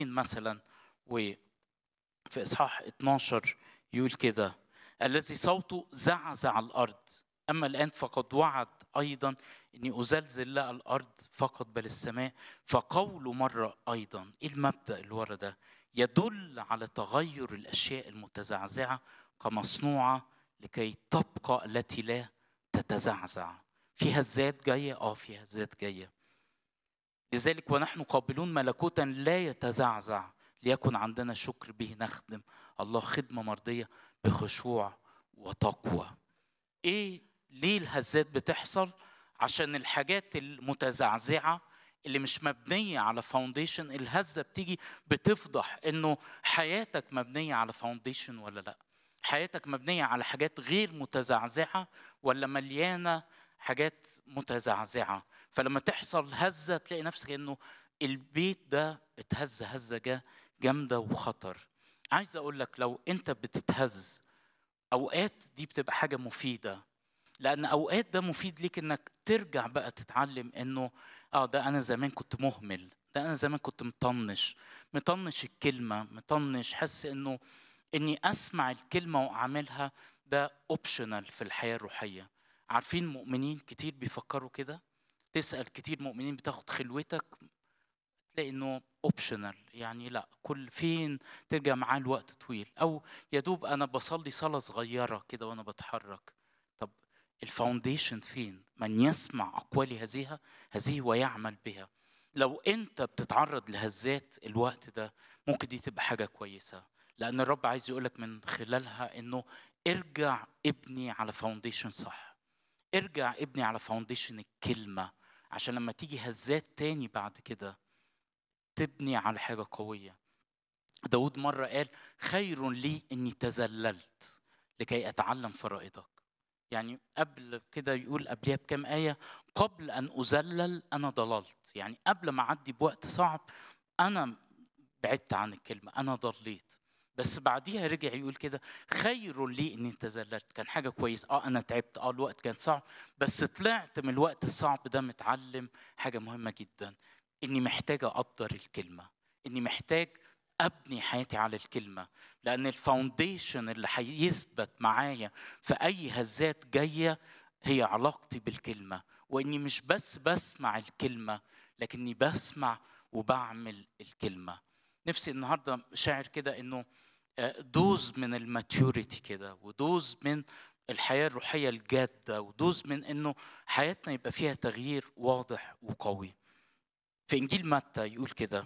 مثلا وفي اصحاح 12 يقول كده الذي صوته زعزع الارض اما الان فقد وعد ايضا اني ازلزل لا الارض فقط بل السماء فقوله مره ايضا ايه المبدا اللي ورا ده يدل على تغير الاشياء المتزعزعه كمصنوعه لكي تبقى التي لا تتزعزع فيها الذات جايه اه فيها الذات جايه لذلك ونحن قابلون ملكوتا لا يتزعزع ليكن عندنا شكر به نخدم الله خدمه مرضيه بخشوع وتقوى ايه ليه الهزات بتحصل عشان الحاجات المتزعزعه اللي مش مبنيه على فاونديشن الهزه بتيجي بتفضح انه حياتك مبنيه على فاونديشن ولا لا حياتك مبنيه على حاجات غير متزعزعه ولا مليانه حاجات متزعزعه فلما تحصل هزه تلاقي نفسك انه البيت ده اتهز هزه جامده وخطر عايز اقول لك لو انت بتتهز اوقات دي بتبقى حاجه مفيده لان اوقات ده مفيد ليك انك ترجع بقى تتعلم انه اه ده انا زمان كنت مهمل ده انا زمان كنت مطنش مطنش الكلمه مطنش حاسس انه اني اسمع الكلمه واعملها ده اوبشنال في الحياه الروحيه عارفين مؤمنين كتير بيفكروا كده تسال كتير مؤمنين بتاخد خلوتك تلاقي انه اوبشنال يعني لا كل فين ترجع معاه الوقت طويل او يا دوب انا بصلي صلاه صغيره كده وانا بتحرك طب الفاونديشن فين من يسمع اقوالي هذه هذه ويعمل بها لو انت بتتعرض لهزات الوقت ده ممكن دي تبقى حاجه كويسه لان الرب عايز يقولك من خلالها انه ارجع ابني على فاونديشن صح ارجع ابني على فاونديشن الكلمه عشان لما تيجي هزات تاني بعد كده تبني على حاجه قويه داود مره قال خير لي اني تذللت لكي اتعلم فرائضك يعني قبل كده يقول قبلها بكام آية قبل أن أذلل أنا ضللت يعني قبل ما أعدي بوقت صعب أنا بعدت عن الكلمة أنا ضليت بس بعديها رجع يقول كده خير لي اني تذللت كان حاجه كويس اه انا تعبت اه الوقت كان صعب بس طلعت من الوقت الصعب ده متعلم حاجه مهمه جدا اني محتاج اقدر الكلمه اني محتاج ابني حياتي على الكلمه لان الفاونديشن اللي هيثبت معايا في اي هزات جايه هي علاقتي بالكلمه واني مش بس بسمع الكلمه لكني بسمع وبعمل الكلمه نفسي النهارده شاعر كده انه دوز من الماتيوريتي كده ودوز من الحياه الروحيه الجاده ودوز من انه حياتنا يبقى فيها تغيير واضح وقوي في انجيل متى يقول كده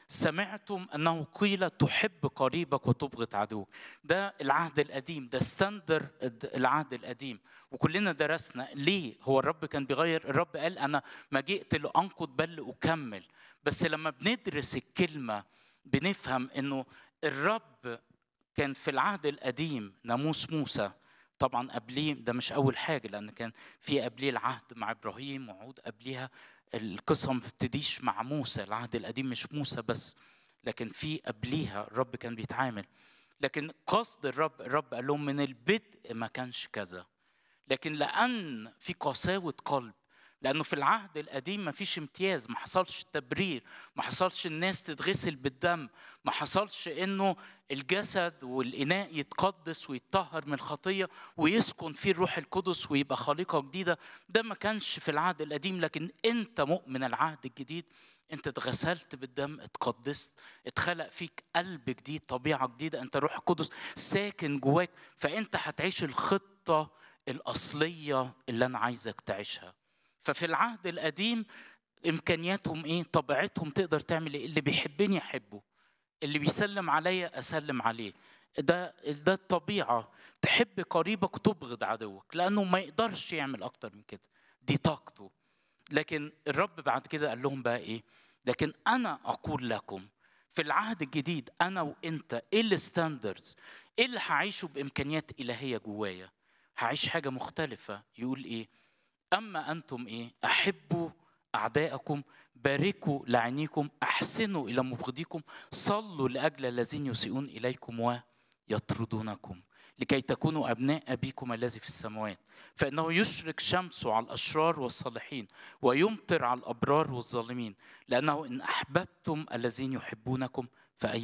سمعتم انه قيل تحب قريبك وتبغض عدوك ده العهد القديم ده ستاندر العهد القديم وكلنا درسنا ليه هو الرب كان بيغير الرب قال انا ما جئت لانقض بل لاكمل بس لما بندرس الكلمه بنفهم انه الرب كان في العهد القديم ناموس موسى طبعا قبليه ده مش اول حاجه لان كان في قبليه العهد مع ابراهيم وعود قبليها القصه ما بتبتديش مع موسى العهد القديم مش موسى بس لكن في قبليها الرب كان بيتعامل لكن قصد الرب الرب قال لهم من البدء ما كانش كذا لكن لان في قساوه قلب لانه في العهد القديم ما فيش امتياز ما حصلش تبرير ما حصلش الناس تتغسل بالدم ما حصلش انه الجسد والاناء يتقدس ويتطهر من الخطيه ويسكن فيه الروح القدس ويبقى خليقه جديده ده ما كانش في العهد القديم لكن انت مؤمن العهد الجديد انت اتغسلت بالدم اتقدست اتخلق فيك قلب جديد طبيعه جديده انت روح القدس ساكن جواك فانت هتعيش الخطه الاصليه اللي انا عايزك تعيشها ففي العهد القديم امكانياتهم ايه طبيعتهم تقدر تعمل ايه اللي بيحبني احبه اللي بيسلم عليا اسلم عليه ده ده الطبيعه تحب قريبك وتبغض عدوك لانه ما يقدرش يعمل اكتر من كده دي طاقته لكن الرب بعد كده قال لهم بقى ايه لكن انا اقول لكم في العهد الجديد انا وانت ايه الستاندردز ايه اللي هعيشه بامكانيات الهيه جوايا هعيش حاجه مختلفه يقول ايه أما أنتم إيه؟ أحبوا أعداءكم باركوا لعينيكم أحسنوا إلى مبغضيكم صلوا لأجل الذين يسيئون إليكم ويطردونكم لكي تكونوا أبناء أبيكم الذي في السماوات فإنه يشرق شمسه على الأشرار والصالحين ويمطر على الأبرار والظالمين لأنه إن أحببتم الذين يحبونكم في أي